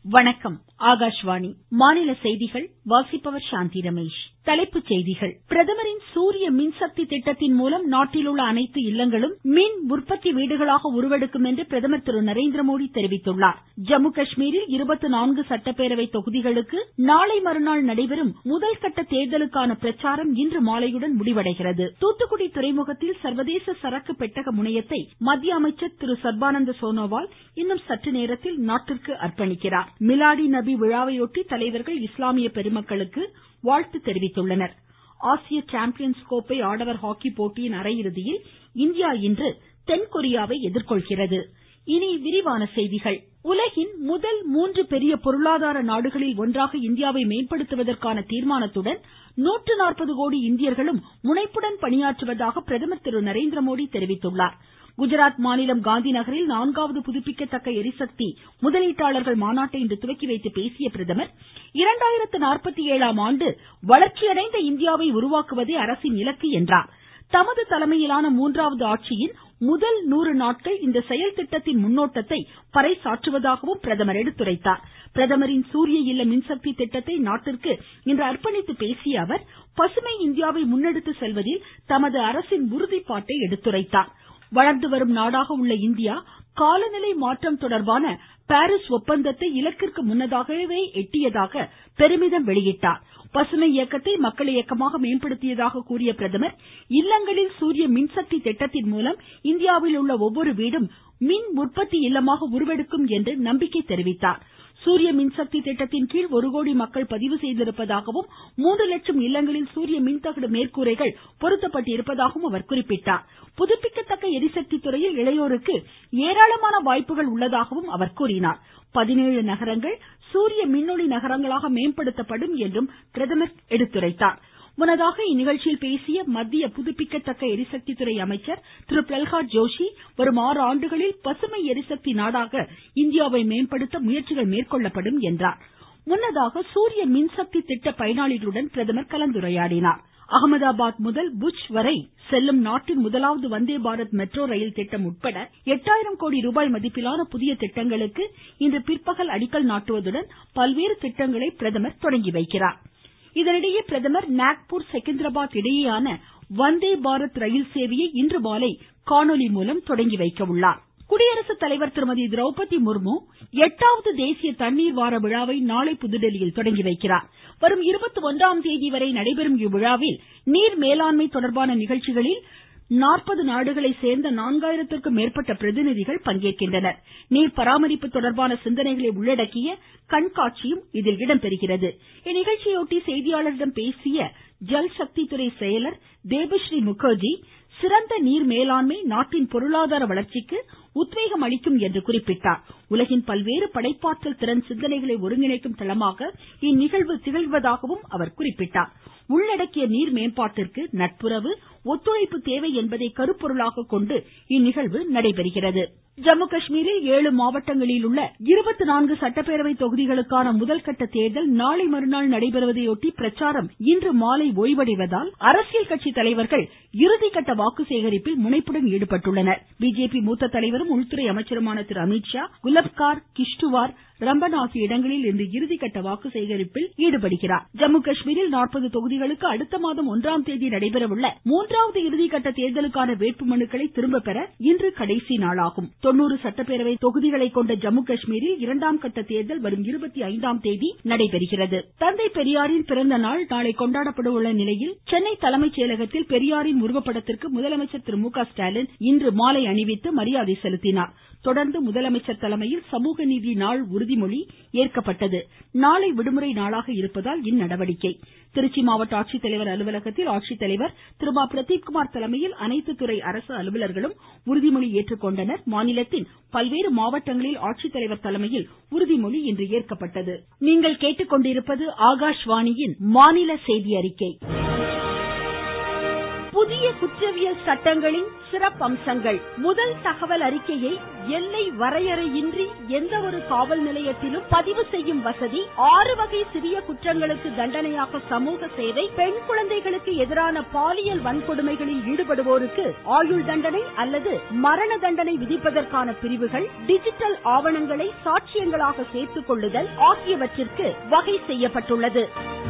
வணக்கம் ஆகாஷ்வாணி மாநில செய்திகள் வாசிப்பவர் சாந்தி ரமேஷ் தலைப்புச் செய்திகள் பிரதமரின் சூரிய மின்சக்தி திட்டத்தின் மூலம் நாட்டில் உள்ள அனைத்து இல்லங்களும் மின் உற்பத்தி வீடுகளாக உருவெடுக்கும் என்று பிரதமர் திரு நரேந்திரமோடி தெரிவித்துள்ளார் ஜம்மு காஷ்மீரில் இருபத்து நான்கு சட்டப்பேரவை தொகுதிகளுக்கு நாளை மறுநாள் நடைபெறும் முதல்கட்ட தேர்தலுக்கான பிரச்சாரம் இன்று மாலையுடன் முடிவடைகிறது தூத்துக்குடி துறைமுகத்தில் சர்வதேச சரக்கு பெட்டக முனையத்தை மத்திய அமைச்சர் திரு சர்பானந்த சோனோவால் இன்னும் சற்று நேரத்தில் நாட்டிற்கு அர்ப்பணிக்கிறார் மிலாடி நபி விழாவையொட்டி தலைவர்கள் இஸ்லாமிய பெருமக்களுக்கு வாழ்த்து தெரிவித்துள்ளனர் ஆசிய சாம்பியன்ஸ் கோப்பை ஆடவர் ஹாக்கி போட்டியின் அரையிறுதியில் இந்தியா இன்று தென்கொரியாவை எதிர்கொள்கிறது இனி விரிவான செய்திகள் உலகின் முதல் மூன்று பெரிய பொருளாதார நாடுகளில் ஒன்றாக இந்தியாவை மேம்படுத்துவதற்கான தீர்மானத்துடன் நூற்று நாற்பது கோடி இந்தியர்களும் முனைப்புடன் பணியாற்றுவதாக பிரதமர் திரு நரேந்திரமோடி தெரிவித்துள்ளார் குஜராத் மாநிலம் காந்தி நகரில் நான்காவது புதுப்பிக்கத்தக்க எரிசக்தி முதலீட்டாளர்கள் மாநாட்டை இன்று துவக்கி வைத்து பேசிய பிரதமர் இரண்டாயிரத்து நாற்பத்தி ஏழாம் ஆண்டு வளர்ச்சியடைந்த இந்தியாவை உருவாக்குவதே அரசின் இலக்கு என்றார் தமது தலைமையிலான மூன்றாவது ஆட்சியின் முதல் நூறு நாட்கள் இந்த செயல் திட்டத்தின் முன்னோட்டத்தை பறைசாற்றுவதாகவும் பிரதமர் எடுத்துரைத்தார் பிரதமரின் சூரிய இல்ல மின்சக்தி திட்டத்தை நாட்டிற்கு இன்று அர்ப்பணித்து பேசிய அவர் பசுமை இந்தியாவை முன்னெடுத்து செல்வதில் தமது அரசின் உறுதிப்பாட்டை எடுத்துரைத்தார் வளர்ந்து வரும் நாடாக உள்ள இந்தியா காலநிலை மாற்றம் தொடர்பான பாரீஸ் ஒப்பந்தத்தை இலக்கிற்கு முன்னதாகவே எட்டியதாக பெருமிதம் வெளியிட்டார் பசுமை இயக்கத்தை மக்கள் இயக்கமாக மேம்படுத்தியதாக கூறிய பிரதமர் இல்லங்களில் சூரிய மின்சக்தி திட்டத்தின் மூலம் இந்தியாவில் உள்ள ஒவ்வொரு வீடும் மின் உற்பத்தி இல்லமாக உருவெடுக்கும் என்று நம்பிக்கை தெரிவித்தார் சூரிய மின்சக்தி திட்டத்தின் கீழ் ஒரு கோடி மக்கள் பதிவு செய்திருப்பதாகவும் மூன்று லட்சம் இல்லங்களில் சூரிய மின்தகடு மேற்கூரைகள் பொருத்தப்பட்டிருப்பதாகவும் அவர் குறிப்பிட்டார் புதுப்பிக்கத்தக்க எரிசக்தி துறையில் இளையோருக்கு ஏராளமான வாய்ப்புகள் உள்ளதாகவும் அவர் கூறினார் பதினேழு நகரங்கள் சூரிய மின்னொளி நகரங்களாக மேம்படுத்தப்படும் என்றும் பிரதமர் எடுத்துரைத்தார் முன்னதாக இந்நிகழ்ச்சியில் பேசிய மத்திய புதுப்பிக்கத்தக்க எரிசக்தி துறை அமைச்சர் திரு பிரல்ஹாத் ஜோஷி வரும் ஆறு ஆண்டுகளில் பசுமை எரிசக்தி நாடாக இந்தியாவை மேம்படுத்த முயற்சிகள் மேற்கொள்ளப்படும் என்றார் முன்னதாக சூரிய மின்சக்தி திட்ட பயனாளிகளுடன் பிரதமர் கலந்துரையாடினார் அகமதாபாத் முதல் புஜ் வரை செல்லும் நாட்டின் முதலாவது வந்தே பாரத் மெட்ரோ ரயில் திட்டம் உட்பட எட்டாயிரம் கோடி ரூபாய் மதிப்பிலான புதிய திட்டங்களுக்கு இன்று பிற்பகல் அடிக்கல் நாட்டுவதுடன் பல்வேறு திட்டங்களை பிரதமர் தொடங்கி வைக்கிறார் இதனிடையே பிரதமர் நாக்பூர் செகந்திராபாத் இடையேயான வந்தே பாரத் ரயில் சேவையை இன்று மாலை காணொலி மூலம் தொடங்கி வைக்க உள்ளார் குடியரசுத் தலைவர் திருமதி திரௌபதி முர்மு எட்டாவது தேசிய தண்ணீர் வார விழாவை நாளை புதுதில்லியில் தொடங்கி வைக்கிறார் வரும் இருபத்தி ஒன்றாம் தேதி வரை நடைபெறும் இவ்விழாவில் நீர் மேலாண்மை தொடர்பான நிகழ்ச்சிகளில் நாற்பது நாடுகளை சேர்ந்த நான்காயிரத்திற்கும் மேற்பட்ட பிரதிநிதிகள் பங்கேற்கின்றனர் நீர் பராமரிப்பு தொடர்பான சிந்தனைகளை உள்ளடக்கிய கண்காட்சியும் இதில் இடம்பெறுகிறது இந்நிகழ்ச்சியொட்டி செய்தியாளர்களிடம் பேசிய ஜல்சக்தி துறை செயலர் தேபஸ்ரீ முகர்ஜி சிறந்த நீர் மேலாண்மை நாட்டின் பொருளாதார வளர்ச்சிக்கு உத்வேகம் அளிக்கும் என்று குறிப்பிட்டார் உலகின் பல்வேறு படைப்பாற்றல் திறன் சிந்தனைகளை ஒருங்கிணைக்கும் தளமாக இந்நிகழ்வு திகழ்வதாகவும் அவர் குறிப்பிட்டார் உள்ளடக்கிய நீர் மேம்பாட்டிற்கு நட்புறவு ஒத்துழைப்பு தேவை என்பதை கருப்பொருளாக கொண்டு இந்நிகழ்வு நடைபெறுகிறது ஜம்மு காஷ்மீரில் ஏழு மாவட்டங்களில் உள்ள இருபத்தி நான்கு சட்டப்பேரவை தொகுதிகளுக்கான முதல்கட்ட தேர்தல் நாளை மறுநாள் நடைபெறுவதையொட்டி பிரச்சாரம் இன்று மாலை ஓய்வடைவதால் அரசியல் கட்சி தலைவர்கள் இறுதிக்கட்ட வாக்கு சேகரிப்பில் முனைப்புடன் ஈடுபட்டுள்ளனர் பிஜேபி மூத்த தலைவரும் உள்துறை அமைச்சருமான திரு அமித்ஷா குலப்கார் கிஷ்டுவார் ரம்பன் ஆகிய இடங்களில் இன்று இறுதிக்கட்ட வாக்கு சேகரிப்பில் ஈடுபடுகிறார் ஜம்மு காஷ்மீரில் நாற்பது தொகுதிகளுக்கு அடுத்த மாதம் ஒன்றாம் தேதி நடைபெறவுள்ள மூன்றாவது இறுதிக்கட்ட தேர்தலுக்கான வேட்புமனுக்களை திரும்ப பெற இன்று கடைசி நாளாகும் தொண்ணூறு சட்டப்பேரவை தொகுதிகளை கொண்ட ஜம்மு காஷ்மீரில் இரண்டாம் கட்ட தேர்தல் வரும் இருபத்தி ஐந்தாம் தேதி நடைபெறுகிறது தந்தை பெரியாரின் பிறந்த நாள் நாளை கொண்டாடப்பட உள்ள நிலையில் சென்னை தலைமைச் செயலகத்தில் பெரியாரின் உருவப்படத்திற்கு முதலமைச்சர் திரு மு க ஸ்டாலின் இன்று மாலை அணிவித்து மரியாதை செலுத்தினார் தொடர்ந்து முதலமைச்சர் தலைமையில் சமூக நீதி நாள் உறுதிமொழி ஏற்கப்பட்டது நாளை விடுமுறை நாளாக இருப்பதால் இந்நடவடிக்கை திருச்சி மாவட்ட ஆட்சித்தலைவர் அலுவலகத்தில் ஆட்சித்தலைவர் திரு மா பிரதீப்குமார் தலைமையில் அனைத்து துறை அரசு அலுவலர்களும் உறுதிமொழி ஏற்றுக்கொண்டனர் மாநிலத்தின் பல்வேறு மாவட்டங்களில் ஆட்சித்தலைவர் தலைமையில் உறுதிமொழி இன்று ஏற்கப்பட்டது புதிய குற்றவியல் சட்டங்களின் சிறப்பம்சங்கள் முதல் தகவல் அறிக்கையை எல்லை வரையறையின்றி எந்த ஒரு காவல் நிலையத்திலும் பதிவு செய்யும் வசதி ஆறு வகை சிறிய குற்றங்களுக்கு தண்டனையாக சமூக சேவை பெண் குழந்தைகளுக்கு எதிரான பாலியல் வன்கொடுமைகளில் ஈடுபடுவோருக்கு ஆயுள் தண்டனை அல்லது மரண தண்டனை விதிப்பதற்கான பிரிவுகள் டிஜிட்டல் ஆவணங்களை சாட்சியங்களாக சேர்த்துக் கொள்ளுதல் ஆகியவற்றிற்கு வகை செய்யப்பட்டுள்ளது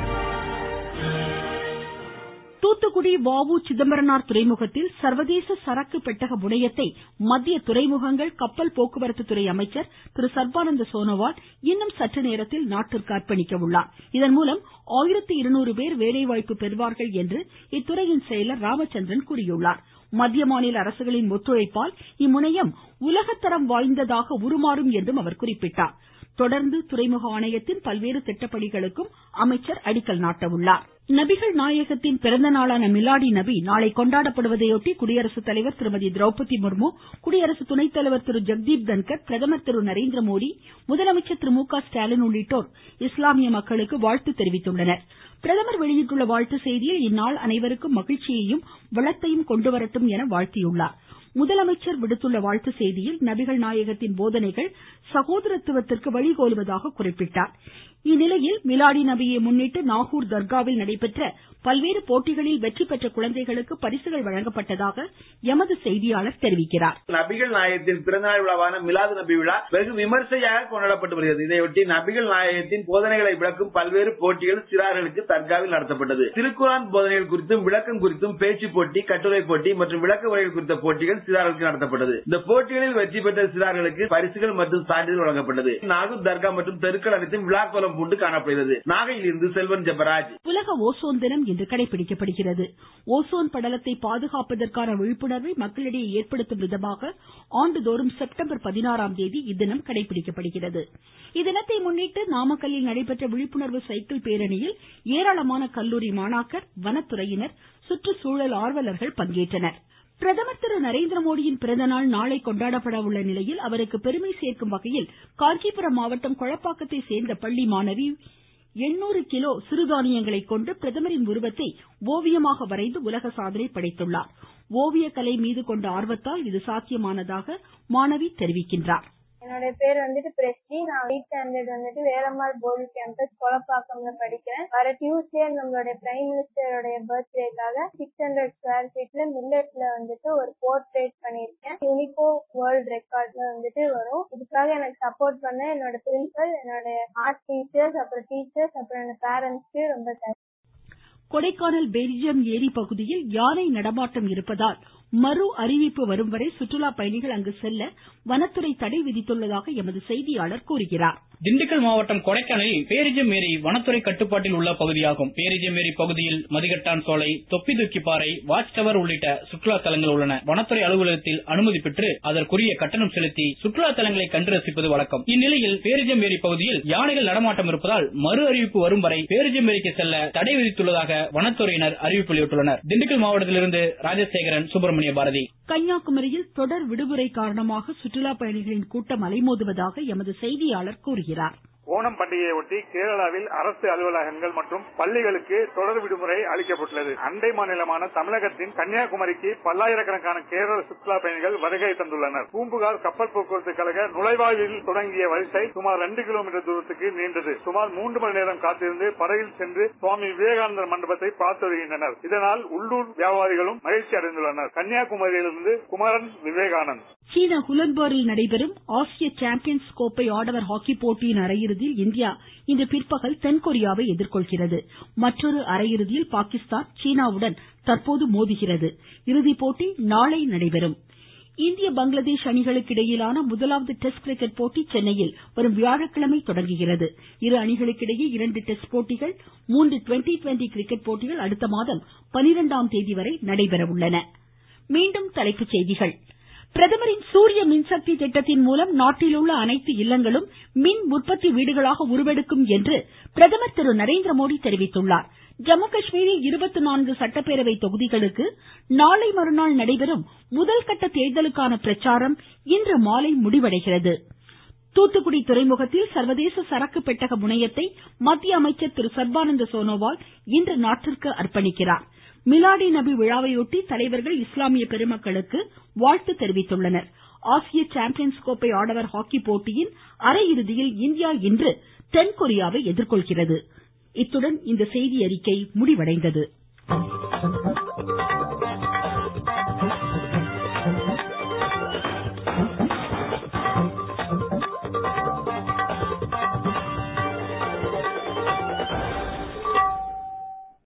தூத்துக்குடி வாவு சிதம்பரனார் துறைமுகத்தில் சர்வதேச சரக்கு பெட்டக முனையத்தை மத்திய துறைமுகங்கள் கப்பல் போக்குவரத்து துறை அமைச்சர் திரு சர்பானந்த சோனோவால் இன்னும் சற்று நேரத்தில் நாட்டிற்கு அர்ப்பணிக்க உள்ளார் இதன்மூலம் ஆயிரத்து இருநூறு பேர் வேலைவாய்ப்பு பெறுவார்கள் என்று இத்துறையின் செயலர் ராமச்சந்திரன் கூறியுள்ளார் மத்திய மாநில அரசுகளின் ஒத்துழைப்பால் இம்முனையம் உலகத்தரம் வாய்ந்ததாக உருமாறும் என்றும் அவர் குறிப்பிட்டார் தொடர்ந்து துறைமுக ஆணையத்தின் பல்வேறு திட்டப்பணிகளுக்கும் அமைச்சர் அடிக்கல் நாட்ட உள்ளார் நபிகள் நாயகத்தின் பிறந்த நாளான மிலாடி நபி நாளை கொண்டாடப்படுவதையொட்டி குடியரசுத் தலைவர் திருமதி திரௌபதி முர்மு குடியரசு துணைத் தலைவர் திரு ஜெக்தீப் தன்கர் பிரதமர் திரு நரேந்திர மோடி முதலமைச்சர் திரு மு க ஸ்டாலின் உள்ளிட்டோர் இஸ்லாமிய மக்களுக்கு வாழ்த்து தெரிவித்துள்ளனர் பிரதமர் வெளியிட்டுள்ள வாழ்த்து செய்தியில் இந்நாள் அனைவருக்கும் மகிழ்ச்சியையும் வளத்தையும் கொண்டுவரட்டும் என வாழ்த்தியுள்ளார் முதலமைச்சர் விடுத்துள்ள வாழ்த்து செய்தியில் நபிகள் நாயகத்தின் போதனைகள் சகோதரத்துவத்திற்கு வழிகோலுவதாக குறிப்பிட்டார் இந்நிலையில் மிலாடி நபியை முன்னிட்டு நாகூர் தர்காவில் நடைபெற்ற பல்வேறு போட்டிகளில் வெற்றி பெற்ற குழந்தைகளுக்கு பரிசுகள் வழங்கப்பட்டதாக எமது செய்தியாளர் தெரிவிக்கிறார் நபிகள் நாயகத்தின் பிறந்தநாள் விழாவான மிலாது நபி விழா வெகு விமர்சையாக கொண்டாடப்பட்டு வருகிறது இதையொட்டி நபிகள் நாயகத்தின் போதனைகளை விளக்கும் பல்வேறு போட்டிகள் சிறார்களுக்கு தர்காவில் நடத்தப்பட்டது திருக்குரான் போதனைகள் குறித்தும் விளக்கம் குறித்தும் பேச்சு போட்டி கட்டுரை போட்டி மற்றும் விளக்க உரைகள் குறித்த போட்டிகள் சிறார்களுக்கு நடத்தப்பட்டது இந்த போட்டிகளில் வெற்றி பெற்ற சிறார்களுக்கு பரிசுகள் மற்றும் சான்றிதழ் வழங்கப்பட்டது நாகூர் தர்கா மற்றும் தெருக்கள் அனைத்தும் விழா கோலம் பூண்டு காணப்படுகிறது நாகையில் இருந்து செல்வன் ஜெபராஜ் உலக ஓசோன் தினம் இன்று கடைபிடிக்கப்படுகிறது ஓசோன் படலத்தை பாதுகாப்பதற்கான விழிப்புணர்வை மக்களிடையே ஏற்படுத்தும் விதமாக ஆண்டுதோறும் செப்டம்பர் பதினாறாம் தேதி இத்தினம் கடைபிடிக்கப்படுகிறது இத்தினத்தை முன்னிட்டு நாமக்கல்லில் நடைபெற்ற விழிப்புணர்வு சைக்கிள் பேரணியில் ஏராளமான கல்லூரி மாணாக்கர் வனத்துறையினர் சுற்றுச்சூழல் ஆர்வலர்கள் பங்கேற்றனர் பிரதமர் திரு நரேந்திர மோடியின் பிறந்தநாள் நாளை கொண்டாடப்பட உள்ள நிலையில் அவருக்கு பெருமை சேர்க்கும் வகையில் காஞ்சிபுரம் மாவட்டம் கொளப்பாக்கத்தை சேர்ந்த பள்ளி மாணவி எண்ணூறு கிலோ சிறுதானியங்களை கொண்டு பிரதமரின் உருவத்தை ஓவியமாக வரைந்து உலக சாதனை படைத்துள்ளார் ஓவியக்கலை மீது கொண்ட ஆர்வத்தால் இது சாத்தியமானதாக மாணவி தெரிவிக்கின்றார் என்னோட பேர் வந்துட்டு பிரஸ்டி நான் எயிட் ஸ்டாண்டர்ட் வந்துட்டு வேலம்மாள் போர்டு கேம்பஸ் கொலப்பாக்கம்ல படிக்கிறேன் வர டியூஸ்டே நம்மளுடைய பிரைம் மினிஸ்டருடைய பர்த்டேக்காக சிக்ஸ் ஹண்ட்ரட் ஸ்கொயர் ஃபீட்ல மில்லட்ல வந்துட்டு ஒரு போர்ட்ரேட் பண்ணிருக்கேன் யூனிகோ வேர்ல்ட் ரெக்கார்ட்ல வந்துட்டு வரும் இதுக்காக எனக்கு சப்போர்ட் பண்ண என்னோட பிரின்சிபல் என்னோட ஆர்ட் டீச்சர்ஸ் அப்புறம் டீச்சர்ஸ் அப்புறம் என்னோட பேரண்ட்ஸ்க்கு ரொம்ப தேங்க்ஸ் கொடைக்கானல் பெல்ஜியம் ஏரி பகுதியில் யானை நடமாட்டம் இருப்பதால் மறு அறிவிப்பு வரும் வரை சுற்றுலா பயணிகள் அங்கு செல்ல வனத்துறை தடை விதித்துள்ளதாக எமது செய்தியாளர் கூறுகிறார் திண்டுக்கல் மாவட்டம் கொடைக்கானலில் பேரிஜம் ஏரி வனத்துறை கட்டுப்பாட்டில் உள்ள பகுதியாகும் பேரிஜம் ஏரி பகுதியில் மதிகட்டான் சோலை தொப்பி துக்கி பாறை வாட்ச் டவர் உள்ளிட்ட சுற்றுலா தலங்கள் உள்ளன வனத்துறை அலுவலகத்தில் அனுமதி பெற்று அதற்குரிய கட்டணம் செலுத்தி சுற்றுலா தலங்களை கண்டு ரசிப்பது வழக்கம் இந்நிலையில் பேரிஜம் ஏரி பகுதியில் யானைகள் நடமாட்டம் இருப்பதால் மறு அறிவிப்பு வரும் வரை பேரிஜம் ஏரிக்கு செல்ல தடை விதித்துள்ளதாக வனத்துறையினர் அறிவிப்பு வெளியிட்டுள்ளனர் திண்டுக்கல் மாவட்டத்திலிருந்து ராஜசேகரன் சுப்பிரமணிய பாரதி கன்னியாகுமரியில் தொடர் விடுமுறை காரணமாக சுற்றுலா பயணிகளின் கூட்டம் அலைமோதுவதாக எமது செய்தியாளர் கூறுகிறார் ஓணம் பண்டிகையை ஒட்டி கேரளாவில் அரசு அலுவலகங்கள் மற்றும் பள்ளிகளுக்கு தொடர் விடுமுறை அளிக்கப்பட்டுள்ளது அண்டை மாநிலமான தமிழகத்தின் கன்னியாகுமரிக்கு பல்லாயிரக்கணக்கான கேரள சுற்றுலா பயணிகள் வருகை தந்துள்ளனர் பூம்புகார் கப்பல் போக்குவரத்து கழக நுழைவாயில் தொடங்கிய வரிசை சுமார் ரெண்டு கிலோமீட்டர் தூரத்துக்கு நீண்டது சுமார் மூன்று மணி நேரம் காத்திருந்து படகில் சென்று சுவாமி விவேகானந்தர் மண்டபத்தை பார்த்து வருகின்றனர் இதனால் உள்ளூர் வியாபாரிகளும் மகிழ்ச்சி அடைந்துள்ளனர் கன்னியாகுமரியிலிருந்து குமரன் விவேகானந்த் சீன ஹுலன்போரில் நடைபெறும் ஆசிய சாம்பியன்ஸ் கோப்பை ஆடவர் ஹாக்கி போட்டியின் அரையிறுதியில் இந்தியா இன்று பிற்பகல் தென்கொரியாவை எதிர்கொள்கிறது மற்றொரு அரையிறுதியில் பாகிஸ்தான் சீனாவுடன் தற்போது மோதுகிறது இறுதிப்போட்டி நாளை நடைபெறும் இந்திய பங்களாதேஷ் அணிகளுக்கு இடையிலான முதலாவது டெஸ்ட் கிரிக்கெட் போட்டி சென்னையில் வரும் வியாழக்கிழமை தொடங்குகிறது இரு அணிகளுக்கிடையே இரண்டு டெஸ்ட் போட்டிகள் மூன்று டுவெண்டி டுவெண்டி கிரிக்கெட் போட்டிகள் அடுத்த மாதம் பனிரெண்டாம் தேதி வரை நடைபெற உள்ளன மீண்டும் தலைப்புச் செய்திகள் பிரதமரின் சூரிய மின்சக்தி திட்டத்தின் மூலம் நாட்டில் உள்ள அனைத்து இல்லங்களும் மின் உற்பத்தி வீடுகளாக உருவெடுக்கும் என்று பிரதமர் திரு நரேந்திர மோடி தெரிவித்துள்ளார் ஜம்மு காஷ்மீரில் இருபத்தி நான்கு சட்டப்பேரவை தொகுதிகளுக்கு நாளை மறுநாள் நடைபெறும் முதல்கட்ட தேர்தலுக்கான பிரச்சாரம் இன்று மாலை முடிவடைகிறது தூத்துக்குடி துறைமுகத்தில் சர்வதேச சரக்கு பெட்டக முனையத்தை மத்திய அமைச்சர் திரு சர்பானந்த சோனோவால் இன்று நாட்டிற்கு அர்ப்பணிக்கிறார் மிலாடி நபி விழாவையொட்டி தலைவர்கள் இஸ்லாமிய பெருமக்களுக்கு வாழ்த்து தெரிவித்துள்ளனர் ஆசிய சாம்பியன்ஸ் கோப்பை ஆடவர் ஹாக்கி போட்டியின் அரையிறுதியில் இந்தியா இன்று தென்கொரியாவை எதிர்கொள்கிறது இத்துடன் இந்த செய்தியறிக்கை முடிவடைந்தது